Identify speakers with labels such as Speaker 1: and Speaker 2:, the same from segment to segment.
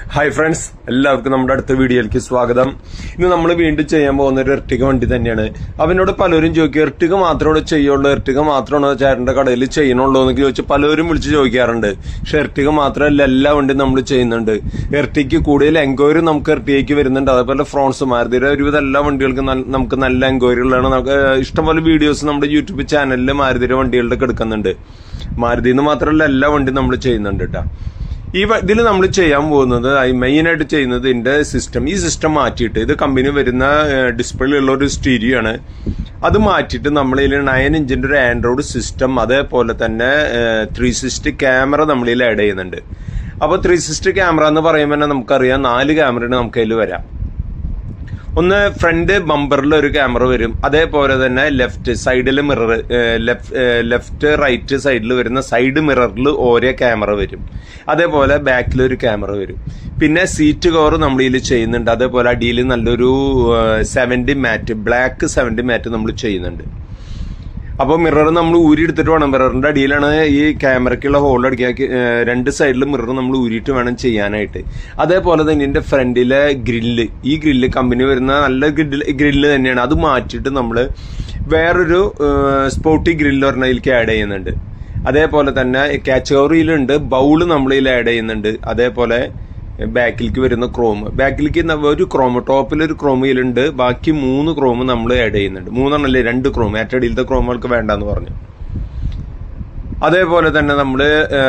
Speaker 1: Hi friends എല്ലാവർക്കും നമ്മുടെ അടുത്ത വീഡിയോയിലേക്ക് സ്വാഗതം ഇന്ന് നമ്മൾ വീണ്ടും ചെയ്യാൻ പോകുന്ന ഒരു എർട്ടിക വണ്ടി തന്നെയാണ് അവനോട് പലരും ചോദിക്കും എർട്ടിക മാത്രമേ ചെയ്യുള്ളൂ എർട്ടിക മാത്രമാണോ ചേട്ടന്റെ കടയിൽ ചെയ്യണുള്ളൂ എന്നൊക്കെ ചോദിച്ച് പലരും വിളിച്ച് ചോദിക്കാറുണ്ട് പക്ഷെ എർട്ടിക മാത്രമല്ല എല്ലാ വണ്ടിയും നമ്മൾ ചെയ്യുന്നുണ്ട് എർട്ടിക്ക് കൂടുതൽ എൻക്വയറി നമുക്ക് എർട്ടികയ്ക്ക് വരുന്നുണ്ട് അതേപോലെ ഫ്രോൺസ് മാരുതിയുടെ ഒരുവിധം എല്ലാ വണ്ടികൾക്കും നല്ല- നമുക്ക് നല്ല എൻക്വയറികളാണ് നമുക്ക് ഇഷ്ടംപോലെ വീഡിയോസ് നമ്മുടെ യൂട്യൂബ് ചാനലിൽ മാരുതിയുടെ വണ്ടികളുടെ എടുക്കുന്നുണ്ട് മാരുതി എന്ന് മാത്രമല്ല എല്ലാ വണ്ടിയും നമ്മൾ ചെയ്യുന്നുണ്ട് കേട്ടോ ഈ ഇതിൽ നമ്മൾ ചെയ്യാൻ പോകുന്നത് മെയിൻ ആയിട്ട് ചെയ്യുന്നത് ഇതിന്റെ സിസ്റ്റം ഈ സിസ്റ്റം മാറ്റിയിട്ട് ഇത് കമ്പനി വരുന്ന ഡിസ്പ്ലേ ഉള്ള ഒരു സ്റ്റീരിയോ ആണ് അത് മാറ്റിയിട്ട് നമ്മൾ ഇതിൽ നയൻ ഇഞ്ചിന്റെ ഒരു ആൻഡ്രോയിഡ് സിസ്റ്റം അതേപോലെ തന്നെ ത്രീ സിക്സ്റ്റി ക്യാമറ നമ്മളിൽ ആഡ് ചെയ്യുന്നുണ്ട് അപ്പൊ ത്രീ സിക്സ്റ്റി ക്യാമറ എന്ന് പറയുമ്പോൾ തന്നെ നമുക്കറിയാം നാല് ക്യാമറയാണ് നമുക്ക് അതിൽ വരാം ഒന്ന് ഫ്രണ്ട് ബമ്പറിൽ ഒരു ക്യാമറ വരും അതേപോലെ തന്നെ ലെഫ്റ്റ് സൈഡിൽ മിറർ ലെഫ്റ്റ് റൈറ്റ് സൈഡിൽ വരുന്ന സൈഡ് മിററിൽ ഓരോ ക്യാമറ വരും അതേപോലെ ബാക്കിൽ ഒരു ക്യാമറ വരും പിന്നെ സീറ്റ് കവർ നമ്മൾ ഇതിൽ ചെയ്യുന്നുണ്ട് അതേപോലെ അടിയിൽ നല്ലൊരു seventy mat black seventy mat നമ്മൾ ചെയ്യുന്നുണ്ട് അപ്പോൾ മിറർ നമ്മൾ ഊരിയെടുത്തിട്ട് വേണം മിററിന്റെ അടിയിലാണ് ഈ ക്യാമറയ്ക്കുള്ള ഹോൾ അടിക്കാൻ രണ്ട് സൈഡിലും മിറർ നമ്മൾ ഊരിയിട്ട് വേണം ചെയ്യാനായിട്ട് അതേപോലെ തന്നെ ഇതിന്റെ ഫ്രണ്ടിലെ ഗ്രില്ല് ഈ ഗ്രില്ല് കമ്പനി വരുന്ന നല്ല ഗ്രില്ല് ഗ്രില്ല് തന്നെയാണ് അത് മാറ്റിയിട്ട് നമ്മൾ വേറൊരു സ്പോട്ടി ഗ്രില്ല് പറഞ്ഞതിലേക്ക് ആഡ് ചെയ്യുന്നുണ്ട് അതേപോലെ തന്നെ കാച്ച് കവറിയിലുണ്ട് ബൗള് നമ്മൾ ഇതിൽ ആഡ് ചെയ്യുന്നുണ്ട് അതേപോലെ ബാക്കിലേക്ക് വരുന്ന ക്രോം ബാക്കിലേക്ക് ന- ഒരു ക്രോം ടോപ്പിൽ ഒരു ക്രോം ഇതിലുണ്ട് ബാക്കി മൂന്ന് ക്രോം നമ്മൾ ആഡ് ചെയ്യുന്നുണ്ട് മൂന്നെണ്ണല്ലേ രണ്ട് ക്രോം ഏറ്റടിയിലത്തെ ക്രോമുകൾക്ക് വേണ്ടെന്ന് പറഞ്ഞു അതേപോലെ തന്നെ നമ്മൾ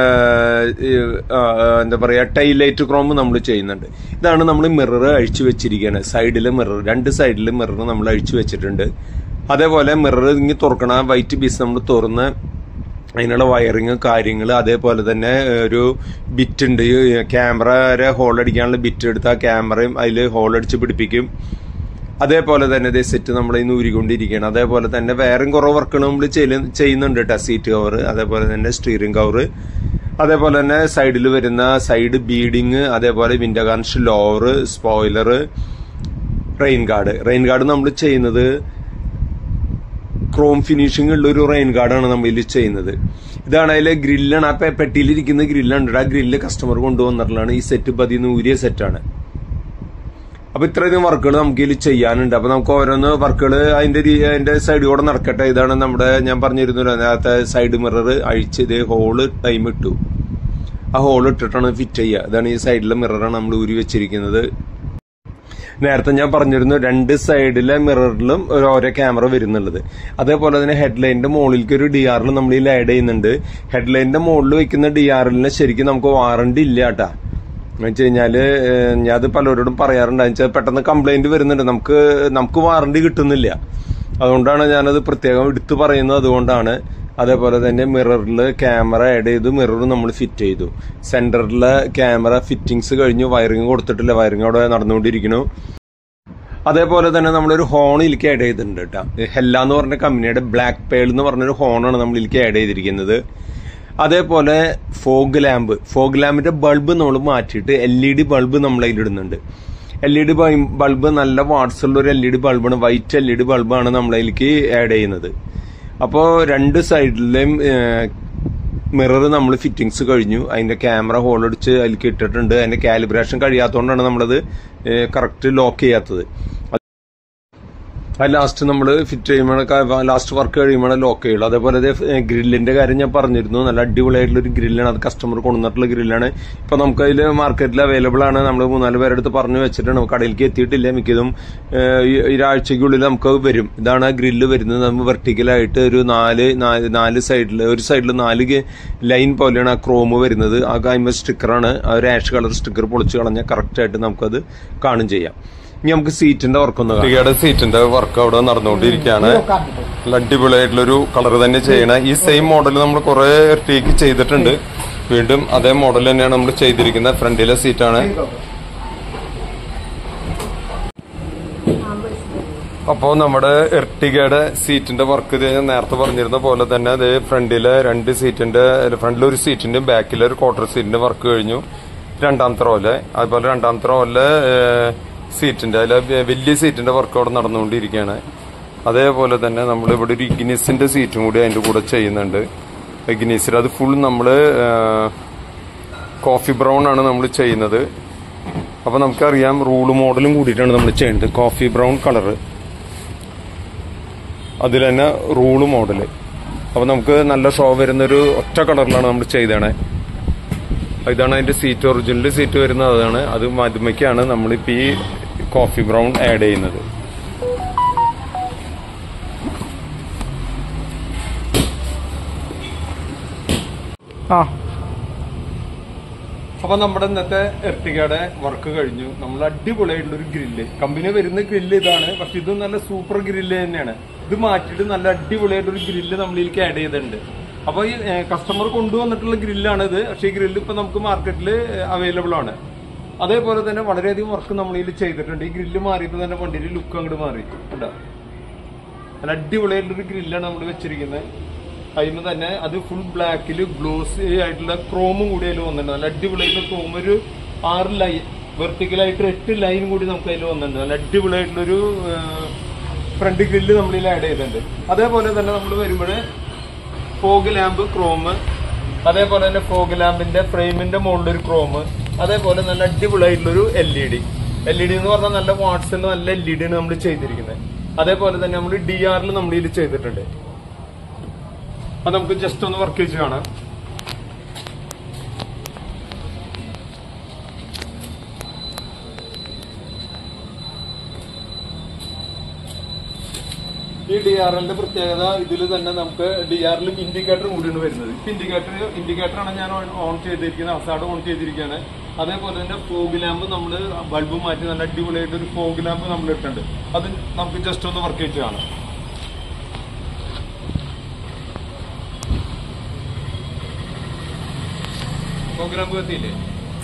Speaker 1: എന്താ പറയാ ടൈലൈറ്റ് ക്രോം നമ്മൾ ചെയ്യുന്നുണ്ട് ഇതാണ് നമ്മൾ മിറർ അഴിച്ചു വെച്ചിരിക്കുകയാണ് സൈഡിലെ മിറർ രണ്ട് സൈഡിലെ മിറർ നമ്മൾ അഴിച്ചു വെച്ചിട്ടുണ്ട് അതേപോലെ മിറർ ഇങ്ങനെ തുറക്കണ വൈറ്റ് പീസ് നമ്മൾ തുറന്ന് അതിനുള്ള വയറിങ് കാര്യങ്ങൾ അതേപോലെ തന്നെ ഒരു ബിറ്റ് ഉണ്ട് ക്യാമറ ഹോൾ അടിക്കാനുള്ള ബിറ്റ് എടുത്ത് ആ ക്യാമറയും അതിൽ ഹോൾ അടിച്ച് പിടിപ്പിക്കും അതേപോലെ തന്നെ ഇതേ സെറ്റ് നമ്മൾ ഇന്ന് ഊരിക്കൊണ്ടിരിക്കുകയാണ് അതേപോലെ തന്നെ വേറെയും കുറേ വർക്കുകൾ നമ്മൾ ചെയ്യുന്നുണ്ട് കേട്ടോ സീറ്റ് കവർ അതേപോലെ തന്നെ സ്റ്റീറിംഗ് കവർ അതേപോലെ തന്നെ സൈഡിൽ വരുന്ന സൈഡ് ബീഡിങ് അതേപോലെ window garnish lower spoiler rain guard rain guard നമ്മൾ ചെയ്യുന്നത് ക്രോം ഫിനിഷിംഗ് ഉള്ള ഒരു റെയിൻ ഗാർഡാണ് നമ്മൾ ഇതിൽ ചെയ്യുന്നത് ഇതാണ് അതിലെ ഗ്രില്ലാണ് ആ പെ- പെട്ടിയിലിരിക്കുന്ന ഗ്രില്ലുണ്ട് ആ ഗ്രില്ല് കസ്റ്റമർ കൊണ്ടുവന്നിട്ടുള്ളതാണ് ഈ സെറ്റ് പതിന്ന് ഊരിയ സെറ്റാണ് അപ്പൊ ഇത്രയധികം വർക്കുകൾ നമുക്ക് ഇതിൽ ചെയ്യാനുണ്ട് അപ്പൊ നമുക്ക് ഓരോന്ന് വർക്കുകൾ അതിന്റെ രീ- അതിന്റെ സൈഡിൽ കൂടെ നടക്കട്ടെ ഇതാണ് നമ്മുടെ ഞാൻ പറഞ്ഞിരുന്നല്ലോ നേരത്തെ സൈഡ് മിറർ അഴിച്ച് ഇതേ ഹോള് ടൈം ഇട്ടു ആ ഹോൾ ഇട്ടിട്ടാണ് ഫിറ്റ് ചെയ്യുക ഇതാണ് ഈ സൈഡിലെ മിററാണ് നമ്മൾ ഊരി വെച്ചിരിക്കുന്നത് നേരത്തെ ഞാൻ പറഞ്ഞിരുന്നു രണ്ട് സൈഡിലെ മിററിലും ഒരു ഓരോ ക്യാമറ വരുന്നുള്ളത് അതേപോലെ തന്നെ ഹെഡ്ലൈനിന്റെ മുകളിലേക്ക് ഒരു ഡി ആറിൽ നമ്മൾ ഇതിൽ ആഡ് ചെയ്യുന്നുണ്ട് ഹെഡ്ലൈനിന്റെ മുകളിൽ വെക്കുന്ന ഡി ആറിലിന് ശരിക്കും നമുക്ക് വാറണ്ടി ഇല്ല കേട്ടാ എന്ന് വെച്ച് കഴിഞ്ഞാല് ഏഹ്, ഞാൻ അത് പലരോടും പറയാറുണ്ട് എന്ന് വെച്ചാൽ പെട്ടെന്ന് കംപ്ലൈന്റ് വരുന്നുണ്ട് നമുക്ക് നമുക്ക് വാറണ്ടി കിട്ടുന്നില്ല അതുകൊണ്ടാണ് ഞാനത് പ്രത്യേകം എടുത്തു പറയുന്നത് അതുകൊണ്ടാണ് അതേപോലെ തന്നെ മിററിൽ ക്യാമറ ആഡ് ചെയ്തു മിറർ നമ്മൾ ഫിറ്റ് ചെയ്തു സെന്ററിലെ ക്യാമറ ഫിറ്റിങ്സ് കഴിഞ്ഞു വയറിങ് കൊടുത്തിട്ടില്ല വയറിങ് അവിടെ നടന്നുകൊണ്ടിരിക്കുന്നു അതേപോലെ തന്നെ നമ്മളൊരു ഹോൺ ഇതിലേക്ക് ആഡ് ചെയ്തിട്ടുണ്ട് കേട്ടോ ഹെല്ല എന്ന് പറഞ്ഞ കമ്പനിയുടെ ബ്ലാക്ക് പേൾ എന്ന് പറഞ്ഞൊരു ഹോണാണ് നമ്മൾ ഇതിലേക്ക് ആഡ് ചെയ്തിരിക്കുന്നത് അതേപോലെ ഫോഗ് ലാമ്പ് ഫോഗ് ലാമ്പിന്റെ ബൾബ് നമ്മൾ മാറ്റിയിട്ട് എൽ ഇ ഡി ബൾബ് നമ്മൾ അതിലിടുന്നുണ്ട് എൽ ഇ ഡി ബൾബ് നല്ല വാട്സ് ഉള്ള ഒരു എൽ ഇ ഡി ബൾബാണ് വൈറ്റ് എൽ ഇ ഡി ബൾബാണ് നമ്മൾ അതിലേക്ക് ആഡ് ചെയ്യുന്നത് അപ്പോൾ രണ്ട് സൈഡിലെയും മിറർ നമ്മൾ ഫിറ്റിങ്സ് കഴിഞ്ഞു അതിന്റെ ക്യാമറ ഹോൾ അടിച്ച് അതിലേക്ക് ഇട്ടിട്ടുണ്ട് അതിന്റെ കാലിബ്രേഷൻ കഴിയാത്തതുകൊണ്ടാണ് നമ്മളത് കറക്റ്റ് ലോക്ക് ചെയ്യാത്തത് അത് ലാസ്റ്റ് നമ്മൾ ഫിറ്റ് ചെയ്യുമ്പോൾ ലാസ്റ്റ് വർക്ക് കഴിയുമ്പോൾ ലോക്ക് ചെയ്യുള്ളൂ അതേപോലെ ഗ്രില്ലിന്റെ കാര്യം ഞാൻ പറഞ്ഞിരുന്നു നല്ല അടിപൊളിയായിട്ടുള്ള ഒരു ഗ്രില്ലാണ് അത് കസ്റ്റമർ കൊണ്ടുവന്നിട്ടുള്ള ഗ്രില്ലാണ് ഇപ്പൊ നമുക്ക് അതിൽ മാർക്കറ്റിൽ അവൈലബിൾ ആണ് നമ്മൾ മൂന്നാല് പേരെടുത്ത് പറഞ്ഞു വെച്ചിട്ടുണ്ട് കടയിലേക്ക് എത്തിയിട്ടില്ല മിക്കതും ഏഹ്, ഈ ഈ ഒരാഴ്ചക്കുള്ളിൽ നമുക്ക് അത് വരും ഇതാണ് ആ ഗ്രില്ല് വരുന്നത് നമ്മൾ വെർട്ടിക്കലായിട്ട് ഒരു നാല് നാല് നാല് സൈഡിൽ ഒരു സൈഡിൽ നാല് ലൈൻ പോലെയാണ് ആ ക്രോം വരുന്നത് ആ കായ്മ സ്റ്റിക്കറാണ് ആ ഒരു ആഷ് കളർ സ്റ്റിക്കർ പൊളിച്ച് കളഞ്ഞാൽ കറക്റ്റ് ആയിട്ട് നമുക്കത് കാണും ചെയ്യാം ഇനി നമുക്ക് സീറ്റിന്റെ വർക്ക് ഒന്ന് കാണാം സീറ്റിന്റെ വർക്ക് അവിടെ നടന്നുകൊണ്ടിരിക്കുകയാണ് നല്ല അടിപൊളിയായിട്ടുള്ളൊരു കളർ തന്നെ ചെയ്യണ ഈ സെയിം മോഡൽ നമ്മൾ കുറെ ടേക്ക് ചെയ്തിട്ടുണ്ട് വീണ്ടും അതേ മോഡൽ തന്നെയാണ് നമ്മൾ ചെയ്തിരിക്കുന്നത് ഫ്രണ്ടിലെ സീറ്റാണ് അപ്പോൾ നമ്മുടെ എർട്ടിഗയുടെ സീറ്റിന്റെ വർക്ക് ഇത് ഞാൻ നേരത്തെ പറഞ്ഞിരുന്ന പോലെ തന്നെ അത് ഫ്രണ്ടിലെ രണ്ട് സീറ്റിന്റെ ഫ്രണ്ടിലെ ഒരു സീറ്റിന്റെ ബാക്കിലെ ഒരു ക്വാർട്ടർ സീറ്റിന്റെ വർക്ക് കഴിഞ്ഞു രണ്ടാമത്തെ റോല് അതുപോലെ രണ്ടാമത്തെ റോല് സീറ്റിന്റെ അതിലെ വലിയ സീറ്റിന്റെ വർക്ക് അവിടെ നടന്നുകൊണ്ടിരിക്കുകയാണ് അതേപോലെ തന്നെ നമ്മൾ ഇവിടെ ഒരു ഇഗ്നിസിന്റെ സീറ്റും കൂടി അതിന്റെ കൂടെ ചെയ്യുന്നുണ്ട് ഇഗ്നിസിൽ അത് ഫുൾ നമ്മൾ കോഫി ബ്രൗൺ ആണ് നമ്മൾ ചെയ്യുന്നത് അപ്പോൾ നമുക്കറിയാം റൂള് മോഡലും കൂടിയിട്ടാണ് നമ്മൾ ചെയ്യുന്നത് കോഫി ബ്രൗൺ കളറ് അതിൽ തന്നെ റൂള് മോഡല് അപ്പോൾ നമുക്ക് നല്ല ഷോ വരുന്നൊരു ഒറ്റ കളറിലാണ് നമ്മൾ ചെയ്തേണേ ഇതാണ് അതിന്റെ സീറ്റ് ഒറിജിനൽ സീറ്റ് വരുന്നത് അതാണ് അത് മധുമയ്ക്കാണ് നമ്മളിപ്പോൾ ഈ കോഫി ബ്രൗൺ ആഡ് ചെയ്യുന്നത്
Speaker 2: ആ
Speaker 1: അപ്പൊ നമ്മുടെ ഇന്നത്തെ എർട്ടികയുടെ വർക്ക് കഴിഞ്ഞു നമ്മൾ അടിപൊളിയായിട്ടുള്ള ഒരു ഗ്രില്ല് കമ്പനി വരുന്ന ഗ്രില്ല് ഇതാണ് പക്ഷെ ഇത് നല്ല സൂപ്പർ ഗ്രില്ല് തന്നെയാണ് ഇത് മാറ്റിയിട്ട് നല്ല അടിപൊളിയായിട്ടൊരു ഗ്രില്ല് നമ്മളിലേക്ക് ആഡ് ചെയ്തിട്ടുണ്ട് അപ്പൊ ഈ കസ്റ്റമർ കൊണ്ടുവന്നിട്ടുള്ള ഗ്രില്ലാണ് ഇത് പക്ഷെ ഈ ഗ്രില്ല് ഇപ്പൊ നമുക്ക് മാർക്കറ്റിൽ അവൈലബിൾ ആണ് അതേപോലെ തന്നെ വളരെയധികം വർക്ക് നമ്മളിൽ ചെയ്തിട്ടുണ്ട് ഈ ഗ്രില്ല് മാറിയപ്പോൾ തന്നെ വണ്ടിയുടെ ലുക്ക് അങ്ങോട്ട് മാറി കണ്ടോ നല്ല അടിപൊളിയായിട്ടുള്ളൊരു ഗ്രില്ലാണ് നമ്മൾ വെച്ചിരിക്കുന്നത് അതിന് തന്നെ അത് ഫുൾ ബ്ലാക്കിൽ ഗ്ലോസി ആയിട്ടുള്ള ക്രോമും കൂടി അതിൽ വന്നിട്ടുണ്ട് നല്ല അടിപൊളിയായിട്ടുള്ള ക്രോം ഒരു ആറ് ലൈൻ വെർട്ടിക്കലായിട്ട് എട്ട് ലൈൻ കൂടി നമുക്ക് അതിൽ വന്നിട്ടുണ്ട് നല്ല അടിപൊളിയായിട്ടുള്ളൊരു ഫ്രണ്ട് ഗ്രില്ല് നമ്മളിൽ ആഡ് ചെയ്തിട്ടുണ്ട് അതേപോലെ തന്നെ നമ്മൾ വരുമ്പോൾ ഫോഗ് ലാമ്പ് ക്രോം അതേപോലെ തന്നെ ഫോഗ് ലാമ്പിന്റെ ഫ്രെയിമിന്റെ മുകളിൽ ഒരു ക്രോം അതേപോലെ നല്ല അടിപൊളിയായിട്ടുള്ളൊരു L E D L E D എന്ന് പറഞ്ഞാൽ നല്ല വാട്സിന്റെ നല്ല എൽ ഇ ഡി ആണ് നമ്മൾ ചെയ്തിരിക്കുന്നത് അതേപോലെ തന്നെ നമ്മൾ ഡി ആറിൽ നമ്മൾ ഇതിൽ ചെയ്തിട്ടുണ്ട് അത് നമുക്ക് ജസ്റ്റ് ഒന്ന് വർക്ക് ചെയ്ത് കാണാം ഈ ഡി ആർ എല്ലിന്റെ പ്രത്യേകത ഇതിൽ തന്നെ നമുക്ക് ഡി ആറിലും ഇൻഡിക്കേറ്റർ കൂടിയാണ് വരുന്നത് ഇപ്പൊ ഇൻഡിക്കേറ്റർ ഇൻഡിക്കേറ്റർ ആണ് ഞാൻ ഓൺ ചെയ്തിരിക്കുന്നത് അവസാനം ഓൺ ചെയ്തിരിക്കുകയാണ് അതേപോലെ തന്നെ ഫോഗ് ലാമ്പ് നമ്മൾ ബൾബ് മാറ്റി നല്ല അടിപൊളിയായിട്ട് ഒരു ഫോഗ് ലാമ്പ് നമ്മൾ ഇട്ടുണ്ട് അത് നമുക്ക് ജസ്റ്റ് ഒന്ന് വർക്ക് ചെയ്ത് കാണാം ഫോഗ് ലാമ്പ് കത്തിയില്ലേ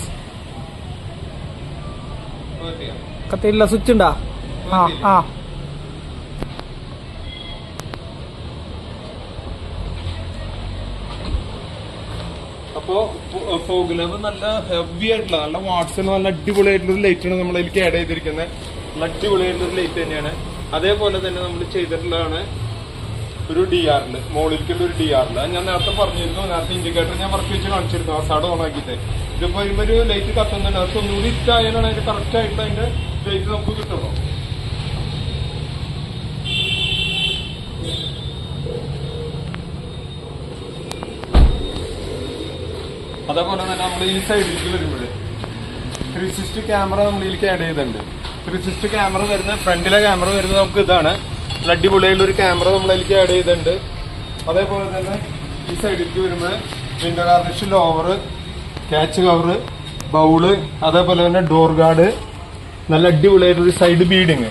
Speaker 1: കത്തിയാ
Speaker 2: കത്തിയില്ല സ്വിച്ച് ഉണ്ടാ ആ ആ
Speaker 1: അപ്പോ ഫോഗ് ലാമ്പ് നല്ല ഹെവി ആയിട്ടുള്ള നല്ല വാട്സിന് നല്ല അടിപൊളിയായിട്ടുള്ള ഒരു ലൈറ്റ് ആണ് നമ്മൾ അതിലേക്ക് ആഡ് ചെയ്തിരിക്കുന്നത് നല്ല അടിപൊളിയായിട്ടുള്ള ഒരു ലൈറ്റ് തന്നെയാണ് അതേപോലെ തന്നെ നമ്മൾ ചെയ്തിട്ടുള്ളതാണ് ഒരു ഡി ആറിൽ മുകളിലേക്കുള്ള ഒരു ഡി ആറിൽ ഞാൻ നേരത്തെ പറഞ്ഞിരുന്നു നേരത്തെ ഇൻഡിക്കേറ്റർ ഞാൻ വർക്ക് വെച്ച് കാണിച്ചിരുന്നു ആ സാഡ് ഓൺ ആക്കിയിട്ട് ഇതിപ്പോ വരുമ്പോ ഒരു ലൈറ്റ് കത്തുന്നുണ്ട് അത് ഒന്നുകൂടി ഇട്ടായാലാണ് അതിന്റെ കറക്റ്റ് ആയിട്ടുള്ള അതിന്റെ ലൈറ്റ് നമുക്ക് കിട്ടുള്ളൂ അതേപോലെ തന്നെ നമ്മൾ ഈ സൈഡിലേക്ക് വരുമ്പോൾ ത്രീ സിക്സ്റ്റി ക്യാമറ നമ്മൾ ഇതിലേക്ക് ആഡ് ചെയ്തിട്ടുണ്ട് ത്രീ സിക്സ്റ്റി ക്യാമറ വരുന്ന ഫ്രണ്ടിലെ ക്യാമറ വരുന്നത് നമുക്ക് ഇതാണ് നല്ല അടിപൊളിയായിട്ടുള്ള ഒരു ക്യാമറ നമ്മൾ അതിലേക്ക് ആഡ് ചെയ്തിട്ടുണ്ട് അതേപോലെ തന്നെ ഈ സൈഡിലേക്ക് വരുമ്പോൾ window garnish lower catch cover bowl അതേപോലെ തന്നെ ഡോർ ഗാർഡ് നല്ല അടിപൊളിയായിട്ടൊരു സൈഡ് ബീഡിങ്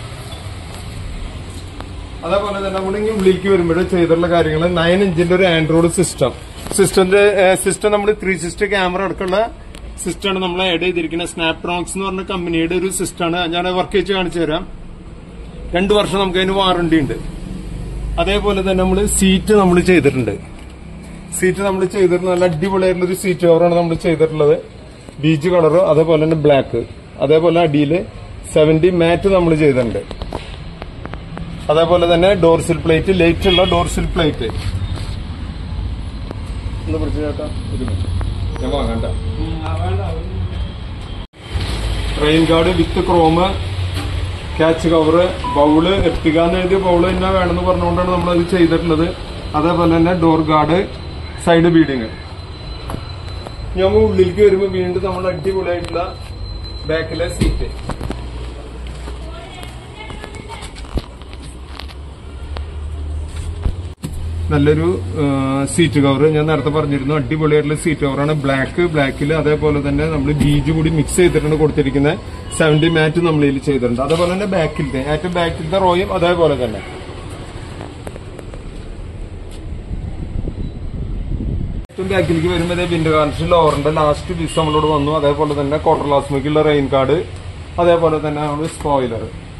Speaker 1: അതേപോലെ തന്നെ നമ്മൾ ഇങ്ങനെ ഉള്ളിലേക്ക് വരുമ്പോൾ ചെയ്തിട്ടുള്ള കാര്യങ്ങൾ നയൻ ഇഞ്ചിന്റെ ഒരു ആൻഡ്രോയിഡ് സിസ്റ്റം സിസ്റ്റത്തിന്റെ സിസ്റ്റം നമ്മൾ ത്രീ സിക്സ്റ്റി ക്യാമറ അടക്കമുള്ള സിസ്റ്റമാണ് നമ്മൾ ആഡ് ചെയ്തിരിക്കുന്നത് സ്നാപ്ട്രോക്സ് എന്ന് പറഞ്ഞ കമ്പനിയുടെ ഒരു സിസ്റ്റമാണ് ഞാൻ വർക്ക് വെച്ച് കാണിച്ചു തരാം രണ്ടു വർഷം നമുക്ക് അതിന് വാറണ്ടി ഉണ്ട് അതേപോലെ തന്നെ നമ്മൾ സീറ്റ് നമ്മൾ ചെയ്തിട്ടുണ്ട് സീറ്റ് നമ്മൾ ചെയ്തിട്ടുണ്ട് നല്ല അടിപൊളിയായിട്ടുള്ള ഒരു സീറ്റ് കവറാണ് നമ്മൾ ചെയ്തിട്ടുള്ളത് ബീച്ച് കളർ അതേപോലെ തന്നെ ബ്ലാക്ക് അതേപോലെ അടിയിൽ സെവന്റി മാറ്റ് നമ്മൾ ചെയ്തിട്ടുണ്ട് അതേപോലെ തന്നെ ഡോർസിൽ പ്ലേറ്റ് ലൈറ്റ് ഉള്ള ഡോർസിൽ പ്ലേറ്റ് ഒന്ന് പിടിച്ച് ചേട്ടാ ഒരു മിനിറ്റ് ഞാൻ വാങ്ങണ്ട rain guard with chrome catch cover bowl എത്തിക എന്ന് എഴുതിയ ബൗള് തന്നെ വേണമെന്ന് പറഞ്ഞുകൊണ്ടാണ് നമ്മൾ അത് ചെയ്തിട്ടുള്ളത് അതേപോലെ തന്നെ ഡോർ ഗാർഡ് സൈഡ് ബീഡിങ് ഞങ്ങൾ ഉള്ളിലേക്ക് വരുമ്പോൾ വീണ്ടും നമ്മൾ അടിപൊളിയായിട്ടുള്ള ബാക്കിലെ സീറ്റ് നല്ലൊരു സീറ്റ് കവർ ഞാൻ നേരത്തെ പറഞ്ഞിരുന്നു അടിപൊളിയായിട്ടുള്ള സീറ്റ് കവറാണ് ബ്ലാക്ക് ബ്ലാക്കിൽ അതേപോലെ തന്നെ നമ്മൾ ബീജ് കൂടി മിക്സ് ചെയ്തിട്ടാണ് കൊടുത്തിരിക്കുന്നത് സെവന്റി മാറ്റ് നമ്മൾ ഇതിൽ ചെയ്തിട്ടുണ്ട് അതേപോലെ തന്നെ ബാക്കിലത്തെ ഏറ്റവും ബാക്കിലത്തെ റോയും അതേപോലെ തന്നെ ഏറ്റവും ബാക്കിലേക്ക് വരുമ്പോൾ വിൻഡോ കാർണിഷ് ലോറിന്റെ ലാസ്റ്റ് പീസ് നമ്മളോട് വന്നു അതേപോലെ തന്നെ ക്വാർട്ടർ ലാസ്മേക്കുള്ള റെയിൻ കാർഡ് അതേപോലെ തന്നെ നമ്മൾ സ്പോയിലർ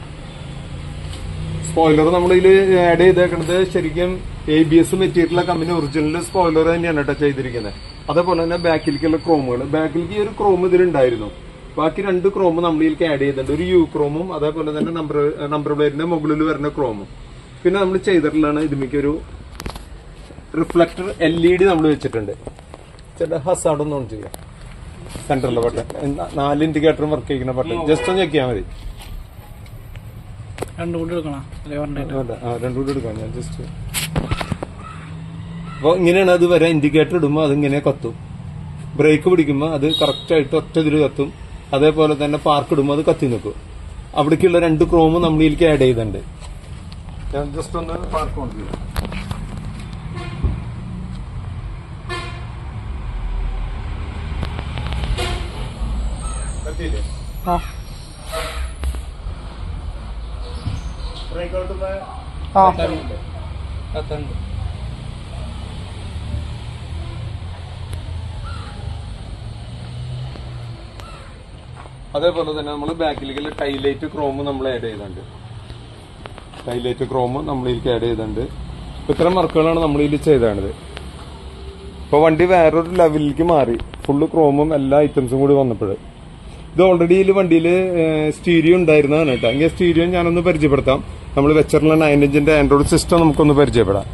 Speaker 1: സ്പോയിലർ നമ്മൾ ഇതിൽ ആഡ് ചെയ്തേക്കുന്നത് ശരിക്കും A B S material company original spoiler തന്നെയാണ് കേട്ടോ ചെയ്തിരിക്കുന്നത് അതേപോലെ തന്നെ ബാക്കിലേക്കുള്ള ക്രോമുകൾ ബാക്കിലേക്ക് ഈ ഒരു ക്രോം ഇതിലുണ്ടായിരുന്നു ബാക്കി രണ്ട് ക്രോം നമ്മൾ ഇതിലേക്ക് ആഡ് ചെയ്തിട്ടുണ്ട് ഒരു യു ക്രോമും അതേപോലെ തന്നെ നമ്പർ നമ്പർ പ്ലേറ്റിന്റെ മുകളിൽ വരുന്ന ക്രോമും പിന്നെ നമ്മൾ ചെയ്തിട്ടുള്ളതാണ് ഇതിലേക്ക് ഒരു റിഫ്ലക്ടർ എൽ ഇ ഡി നമ്മൾ വെച്ചിട്ടുണ്ട് ചേട്ടാ ഹസാഡ് ഒന്ന് ഓൺ ചെയ്യാം സെന്ററിലെ ബട്ടൺ ന- നാല് ഇൻഡിക്കേറ്ററും വർക്ക് ചെയ്യുന്ന ബട്ടൺ ജസ്റ്റ് ഒന്ന് ഞെക്കിയാൽ മതി
Speaker 2: രണ്ടും കൂടി എടുക്കണം അല്ലേ പറഞ്ഞിട്ട്
Speaker 1: വേണ്ട, ആ, രണ്ടും കൂടി എടുക്കാം ഞാൻ ജസ്റ്റ് അപ്പൊ ഇങ്ങനെയാണ് അത് വരെ ഇൻഡിക്കേറ്റർ ഇടുമ്പോൾ അത് ഇങ്ങനെ കത്തും ബ്രേക്ക് പിടിക്കുമ്പോൾ അത് കറക്റ്റ് ആയിട്ട് ഒറ്റ ഇതിൽ കത്തും അതേപോലെ തന്നെ പാർക്ക് ഇടുമ്പോൾ അത് കത്തി നിൽക്കും അവിടേക്കുള്ള രണ്ട് ക്രോമും നമ്മൾ ഇതിലേക്ക് ആഡ് ചെയ്തിട്ടുണ്ട് ഞാൻ ജസ്റ്റ് ഒന്ന് പാർക്ക് ഓൺ ചെയ്യാം കത്തിയില്ലേ?
Speaker 2: ആ
Speaker 1: ബ്രേക്ക് ഔട്ട്
Speaker 2: ആ
Speaker 1: കത്തുണ്ട് അതേപോലെ തന്നെ നമ്മൾ ബാക്കിലേക്ക് ടൈലൈറ്റ് ക്രോം നമ്മൾ ആഡ് ചെയ്തിട്ടുണ്ട് ടൈലൈറ്റ് ക്രോം നമ്മൾ ഇതിലേക്ക് ആഡ് ചെയ്തിട്ടുണ്ട് ഇപ്പൊ ഇത്തരം വർക്കുകളാണ് നമ്മൾ ഇതിൽ ചെയ്താണിത് ഇപ്പൊ വണ്ടി വേറൊരു ലെവലിലേക്ക് മാറി ഫുള്ള് ക്രോമും എല്ലാ ഐറ്റംസും കൂടി വന്നപ്പോൾ ഇത് ഓൾറെഡി ഇതിൽ വണ്ടിയിൽ സ്റ്റീരിയോ ഉണ്ടായിരുന്നതാണ് കേട്ടോ എങ്കിൽ സ്റ്റീരിയോ ഞാനൊന്ന് പരിചയപ്പെടുത്താം നമ്മൾ വെച്ചിട്ടുള്ള നയൻ ഇഞ്ചിന്റെ ആൻഡ്രോയിഡ് സിസ്റ്റം നമുക്കൊന്ന് പരിചയപ്പെടാം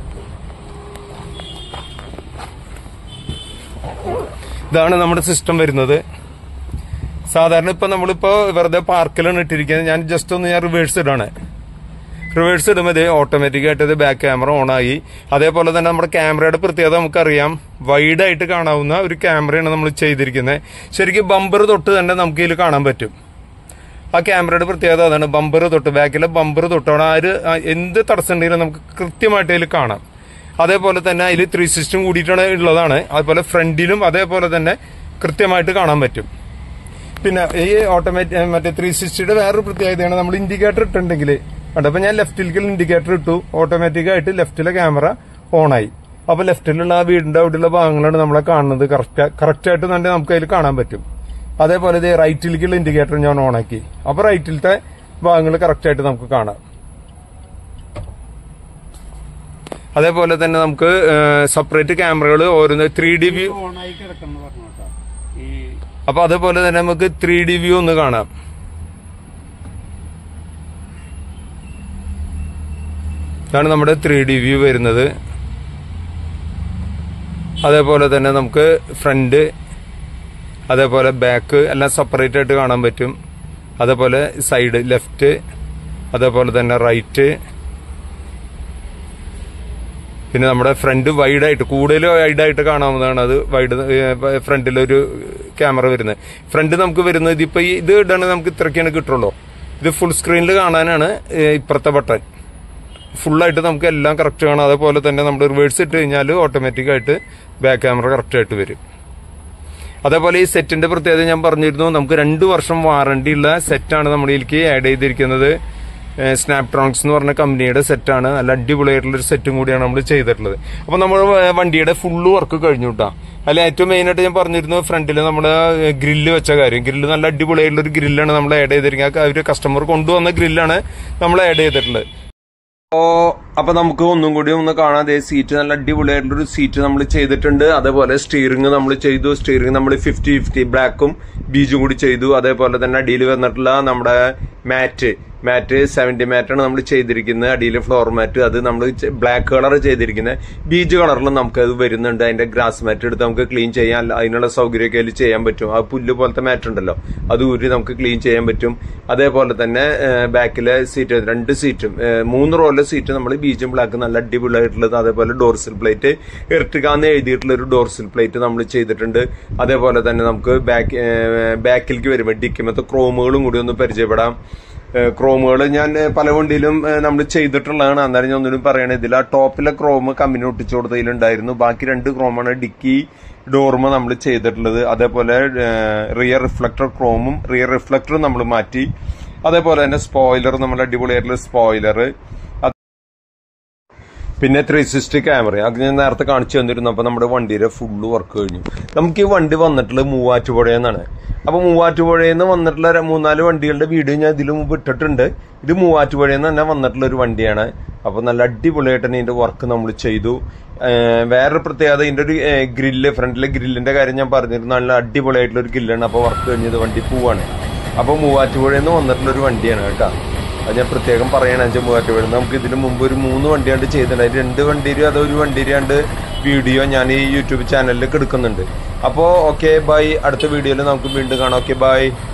Speaker 1: ഇതാണ് നമ്മുടെ സിസ്റ്റം വരുന്നത് സാധാരണ ഇപ്പൊ നമ്മളിപ്പോ വെറുതെ പാർക്കിലാണ് ഇട്ടിരിക്കുന്നത് ഞാൻ ജസ്റ്റ് ഒന്ന് ഞാൻ റിവേഴ്സ് ഇടാണ് റിവേഴ്സ് ഇടുമ്പോൾ ഇത് ഓട്ടോമാറ്റിക് ആയിട്ട് ഇത് ബാക്ക് ക്യാമറ ഓൺ ആയി അതേപോലെ തന്നെ നമ്മുടെ ക്യാമറയുടെ പ്രത്യേകത നമുക്കറിയാം വൈഡ് ആയിട്ട് കാണാവുന്ന ഒരു ക്യാമറയാണ് നമ്മൾ ചെയ്തിരിക്കുന്നത് ശരിക്കും ബമ്പർ തൊട്ട് തന്നെ നമുക്ക് ഇതിൽ കാണാൻ പറ്റും ആ ക്യാമറയുടെ പ്രത്യേകത അതാണ് ബമ്പർ തൊട്ട് ബാക്കിലെ ബമ്പർ തൊട്ടാണ് ആര് ആ എന്ത് തടസ്സം ഉണ്ടെങ്കിലും നമുക്ക് കൃത്യമായിട്ട് അതിൽ കാണാം അതേപോലെ തന്നെ അതിൽ ത്രീ സിസ്റ്റം കൂടിയിട്ടാണ് ഉള്ളതാണ് അതുപോലെ ഫ്രണ്ടിലും അതേപോലെ തന്നെ കൃത്യമായിട്ട് കാണാൻ പറ്റും പിന്നെ ഈ ഓട്ടോമാറ്റിക് മറ്റേ ത്രീ സിക്സ്റ്റിയുടെ വേറൊരു പ്രത്യേകതയാണ് നമ്മൾ ഇൻഡിക്കേറ്റർ ഇട്ടുണ്ടെങ്കിൽ കണ്ടോ അപ്പൊ ഞാൻ ലെഫ്റ്റിലേക്ക് ഇൻഡിക്കേറ്റർ ഇട്ടു ഓട്ടോമാറ്റിക് ആയിട്ട് ലെഫ്റ്റിലെ ക്യാമറ ഓൺ ആയി അപ്പൊ ലെഫ്റ്റിലുള്ള ആ വീടിന്റെ അവിടെയുള്ള ഭാഗങ്ങളാണ് നമ്മളെ കാണുന്നത് കറക്റ്റ് കറക്റ്റ് ആയിട്ട് തന്നെ നമുക്ക് അതിൽ കാണാൻ പറ്റും അതേപോലെ ഇത് റൈറ്റിലേക്കുള്ള ഇൻഡിക്കേറ്റർ ഞാൻ ഓൺ ആക്കി അപ്പൊ റൈറ്റിലത്തെ ഭാഗങ്ങൾ കറക്റ്റ് ആയിട്ട് നമുക്ക് കാണാം അതേപോലെ തന്നെ നമുക്ക് സെപ്പറേറ്റ് ക്യാമറകൾ ഓരോന്ന് ത്രീ ഡി വ്യൂ
Speaker 2: ഓണായി കിടക്കുന്നു പറഞ്ഞു കേട്ടോ ഈ
Speaker 1: അപ്പൊ അതേപോലെ തന്നെ നമുക്ക് ത്രീ ഡി വ്യൂ ഒന്ന് കാണാം ഇതാണ് നമ്മുടെ ത്രീ ഡി വ്യൂ വരുന്നത് അതേപോലെ തന്നെ നമുക്ക് ഫ്രണ്ട് അതേപോലെ ബാക്ക് എല്ലാം സെപ്പറേറ്റ് ആയിട്ട് കാണാൻ പറ്റും അതേപോലെ സൈഡ് ലെഫ്റ്റ് അതേപോലെ തന്നെ റൈറ്റ് പിന്നെ നമ്മുടെ ഫ്രണ്ട് വൈഡ് ആയിട്ട് കൂടുതൽ വൈഡ് ആയിട്ട് കാണാവുന്നതാണ് അത് വൈഡ് ഫ്രണ്ടിലൊരു ക്യാമറ വരുന്നത് ഫ്രണ്ട് നമുക്ക് വരുന്നത് ഇതിപ്പോ ഈ ഇത് ഇടാണ് നമുക്ക് ഇത്രയ്ക്കാണ് കിട്ടുള്ളൂ ഇത് ഫുൾ സ്ക്രീനിൽ കാണാനാണ് ഏ, ഇപ്പുറത്തെ ബട്ടൺ ഫുള്ളായിട്ട് നമുക്ക് എല്ലാം കറക്റ്റ് കാണാം അതേപോലെ തന്നെ നമ്മൾ റിവേഴ്സ് ഇട്ട് കഴിഞ്ഞാൽ ഓട്ടോമാറ്റിക് ആയിട്ട് ബാക്ക് ക്യാമറ കറക്റ്റ് ആയിട്ട് വരും അതേപോലെ ഈ സെറ്റിന്റെ പ്രത്യേകത ഞാൻ പറഞ്ഞിരുന്നു നമുക്ക് രണ്ട് വർഷം വാറണ്ടി ഉള്ള സെറ്റാണ് നമ്മുടെ ഇതിലേക്ക് ആഡ് ചെയ്തിരിക്കുന്നത് സ്നാപ്ട്രോണിക്സ് എന്ന് പറഞ്ഞ കമ്പനിയുടെ സെറ്റാണ് നല്ല അടിപൊളിയായിട്ടുള്ള ഒരു സെറ്റും കൂടിയാണ് നമ്മൾ ചെയ്തിട്ടുള്ളത് അപ്പൊ നമ്മൾ വണ്ടിയുടെ ഫുള്ള് വർക്ക് കഴിഞ്ഞു കേട്ടോ അതിൽ ഏറ്റവും മെയിൻ ആയിട്ട് ഞാൻ പറഞ്ഞിരുന്നു ഫ്രണ്ടിൽ നമ്മുടെ ഗ്രില്ല് വെച്ച കാര്യം ഗ്രില്ല് നല്ല അടിപൊളിയായിട്ടുള്ള ഒരു ഗ്രില്ലാണ് നമ്മൾ ആഡ് ചെയ്തിരിക്കുന്നത് അവർ കസ്റ്റമർ കൊണ്ടുവന്ന ഗ്രില്ലാണ് നമ്മൾ ആഡ് ചെയ്തിട്ടുള്ളത് ഓ അപ്പൊ നമുക്ക് ഒന്നും കൂടി ഒന്ന് കാണാം അതേ സീറ്റ് നല്ല അടിപൊളിയായിട്ടുള്ള ഒരു സീറ്റ് നമ്മൾ ചെയ്തിട്ടുണ്ട് അതേപോലെ സ്റ്റിയറിംഗ് നമ്മൾ ചെയ്തു സ്റ്റിയറിംഗ് നമ്മൾ ഫിഫ്റ്റി ഫിഫ്റ്റി ബ്ലാക്കും ബീജും കൂടി ചെയ്തു അതേപോലെ തന്നെ അടിയിൽ വന്നിട്ടുള്ള നമ്മുടെ മാറ്റ് മാറ്റ് സെവന്റി മാറ്റാണ് നമ്മൾ ചെയ്തിരിക്കുന്നത് അടിയിൽ ഫ്ലോർ മാറ്റ് അത് നമ്മൾ ബ്ലാക്ക് കളർ ചെയ്തിരിക്കുന്നത് ബീജ് കളറിലും നമുക്ക് അത് വരുന്നുണ്ട് അതിന്റെ ഗ്രാസ് മാറ്റ് എടുത്ത് നമുക്ക് ക്ലീൻ ചെയ്യാൻ അതിനുള്ള സൗകര്യമൊക്കെ അതിൽ ചെയ്യാൻ പറ്റും ആ പുല്ല് പോലത്തെ മാറ്റ് ഉണ്ടല്ലോ അത് ഊരി നമുക്ക് ക്ലീൻ ചെയ്യാൻ പറ്റും അതേപോലെ തന്നെ ബാക്കിലെ സീറ്റ് രണ്ട് സീറ്റും ഏഹ്, മൂന്ന് റോയിലെ സീറ്റ് നമ്മൾ ബീജും ബ്ലാക്ക് നല്ല അടിപൊളിയായിട്ടുള്ളത് അതേപോലെ ഡോർസിൽ പ്ലേറ്റ് എർട്ടിക്കാന്ന് എഴുതിയിട്ടുള്ള ഒരു ഡോർസിൽ പ്ലേറ്റ് നമ്മൾ ചെയ്തിട്ടുണ്ട് അതേപോലെ തന്നെ നമുക്ക് ബാക്ക് ബാക്കിലേക്ക് വരുമ്പോൾ ഡിക്കിമത്തെ ക്രോമുകളും കൂടി ഒന്ന് പരിചയപ്പെടാം ക്രോമുകൾ ഞാൻ ഏഹ്, പല വണ്ടിയിലും നമ്മൾ ചെയ്തിട്ടുള്ളതാണ് അന്നേരം ഞാൻ ഒന്നിനും പറയണത് ഇതിൽ ആ ടോപ്പിലെ ക്രോം കമ്പനി ഒട്ടിച്ചു കൊടുത്തതിലുണ്ടായിരുന്നു ബാക്കി രണ്ട് ക്രോമാണ് ഡിക്കി ഡോർമ നമ്മൾ ചെയ്തിട്ടുള്ളത് അതേപോലെ റിയർ റിഫ്ലക്ടർ ക്രോമും റിയർ റിഫ്ലക്ടറും നമ്മൾ മാറ്റി അതേപോലെ തന്നെ സ്പോയിലർ നമ്മൾ അടിപൊളിയായിട്ടുള്ള സ്പോയിലർ പിന്നെ ത്രീ സിക്സ്റ്റി ക്യാമറ അത് ഞാൻ നേരത്തെ കാണിച്ചു തന്നിരുന്നു അപ്പൊ നമ്മുടെ വണ്ടിയുടെ ഫുള്ള് വർക്ക് കഴിഞ്ഞു നമുക്ക് ഈ വണ്ടി വന്നിട്ടുള്ളത് മൂവാറ്റുപുഴയിൽ നിന്നാണ് അപ്പൊ മൂവാറ്റുപുഴയിൽ നിന്ന് വന്നിട്ടുള്ള ഒരു മൂന്നാല് വണ്ടികളുടെ വീഡിയോ ഞാൻ ഇതിൽ മുമ്പ് ഇട്ടിട്ടുണ്ട് ഇത് മൂവാറ്റുപുഴയിൽ നിന്ന് തന്നെ വന്നിട്ടുള്ള ഒരു വണ്ടിയാണ് അപ്പൊ നല്ല അടിപൊളിയായിട്ട് തന്നെ ഇതിന്റെ വർക്ക് നമ്മൾ ചെയ്തു ഏഹ് വേറൊരു പ്രത്യേകത ഇതിന്റെ ഒരു ഗ്രില്ല് ഫ്രണ്ടിലെ ഗ്രില്ലിന്റെ കാര്യം ഞാൻ പറഞ്ഞിരുന്നു നല്ല അടിപൊളിയായിട്ടുള്ള ഒരു ഗ്രില്ലാണ് അപ്പൊ വർക്ക് കഴിഞ്ഞത് വണ്ടി പോവാണ് അപ്പൊ മൂവാറ്റുപുഴയിൽ നിന്ന് വന്നിട്ടുള്ള ഒരു വണ്ടിയാണ് കേട്ടോ അത് ഞാൻ പ്രത്യേകം പറയണം അഞ്ച് മൂവാറ്റുപുഴ നമുക്ക് ഇതിന് മുമ്പ് ഒരു മൂന്ന് വണ്ടിയാണ്ട് ചെയ്തിട്ടുണ്ട് അതിൽ രണ്ട് വണ്ടിയിലും അത് ഒരു വണ്ടിയിലാണ്ട് വീഡിയോ ഞാൻ ഈ യൂട്യൂബ് ചാനലിൽ എടുക്കുന്നുണ്ട് അപ്പോൾ ഓക്കെ ബൈ അടുത്ത വീഡിയോയിൽ നമുക്ക് വീണ്ടും കാണാം ഓക്കെ ബൈ